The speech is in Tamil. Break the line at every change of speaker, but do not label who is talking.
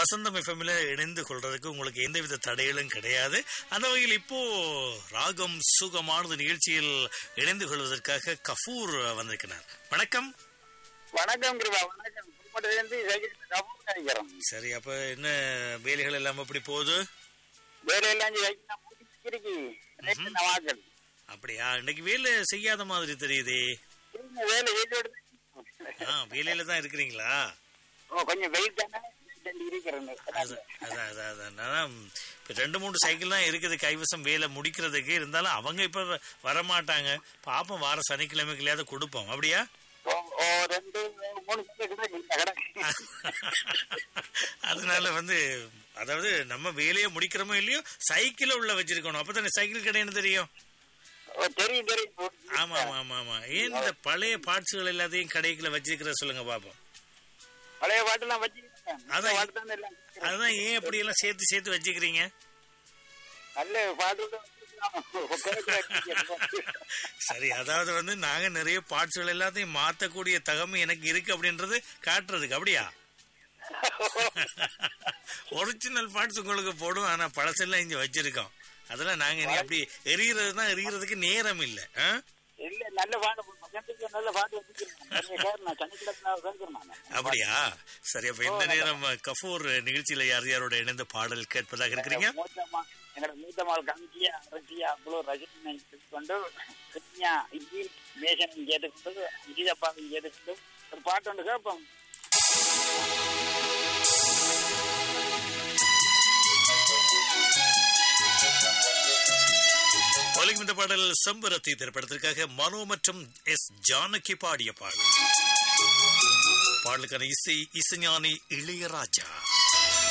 வசந்தம் எஃப்எம்ல இணைந்து கொள்றதுக்கு உங்களுக்கு எந்தவித தடைகளும் கிடையாது அந்த வகையில் இப்போ ராகம் சுகமானது நிகழ்ச்சியில் இணைந்து கொள்வதற்காக கஃபூர் வந்திருக்கிறார் வணக்கம்
வணக்கம் கிருபா வணக்கம் குடும்பத்திலிருந்து கபூர் நினைக்கிறோம்
சரி அப்ப என்ன வேலைகள் எல்லாம் எப்படி போகுது
வேலையெல்லாம் வைக்கலாம் முடிச்சிருக்கு நவாக்கள்
அப்படியா இன்னைக்கு வேலை செய்யாத மாதிரி தெரியுதே
வேலை செய்து எடுத்து
ஆ வேலையில தான் இருக்கிறீங்களா
ஓ, கொஞ்சம் வெயில் தானே ரெண்டு இருக்கிறேன்
அது அதான் அதான் அதான் நான் இப்ப ரெண்டு மூணு சைக்கிள் தான் இருக்குது கைவசம் வேலை முடிக்கிறதுக்கு இருந்தாலும் அவங்க இப்ப வ- வரமாட்டாங்க பாப்போம் வார சனிக்கிழமைக்குள்ளையாவது கொடுப்போம் அப்படியா
ஓ, ஓ, ரெண்டு மூணு சைக்கிள் கிட்ட இல்ல கடை
அதனால வந்து அதாவது நம்ம வேலையை முடிக்கிறோமோ இல்லையோ சைக்கிளை உள்ள வச்சிருக்கணும் அப்பதானே சைக்கிள் கடைன்னு தெரியும்
ஓ, தெரியும் தெரியும்
ஆமா ஆமா ஆமா ஆமா ஏன் இந்த பழைய பார்ட்ஸ்கள் எல்லாத்தையும் கடைக்குள்ள வச்சிருக்கிற சொல்லுங்க பாப்போம்
பழைய பாட்டுலாம் வச்சுக்கிறேன்
அதான்
பாட்டு தான் எல்லாம் வச்சிருக்கேன்.
அதுதான் ஏன் அப்படி எல்லாம் சேர்த்து சேர்த்து வச்சுக்கிறீங்க
நல்ல பாட்டு தான் வச்சிருக்கேன்.
சரி அதாவது வந்து நாங்க நிறைய பார்ட்ஸ்கள் எல்லாத்தையும் மாத்தக்கூடிய தகமை எனக்கு இருக்கு அப்படின்றது காட்டுறதுக்கு அப்படியா ஒரிஜினல் பார்ட்ஸ் உங்களுக்கு போடும் ஆனா பழசெல்லாம் இங்க வச்சிருக்கோம் அதெல்லாம் நாங்க இனி அப்படி எரியறது தான் எரியறதுக்கு நேரம் இல்ல ஆ?
இல்ல நல்ல பாட்டு மகனுக்கு நல்ல பாட்டு வச்சுக்கிறேன் நிறைய பேர் நான் சனிக்கிழமை சேர்க்கிறேன் நான்
அப்படியா சரி அப்ப இந்த நேரம் கஃபூர் நிகழ்ச்சியில யார் யாரோட இணைந்து பாடல் கேட்பதாக இருக்கிறீங்க
மூத்தம்மா என்னோட மூத்தம்மாள் கங்கியா ரசியா அவ்வளோ ரசிகனை கொண்டு கிருஷ்ணியா இஜி மேஷனையும் கேட்டுக்கொண்டு விஜயப்பாவையும் கேட்டுக்கொண்டு ஒரு பாட்டு ஒன்று கேட்போம்
ஒலிக்கும் இந்த பாடல் செம்பரத்தி திரைப்படத்திற்காக மனோ மற்றும் எஸ் ஜானகி பாடிய பாடல் பாடலுக்கான இசை இசைஞானி இளையராஜா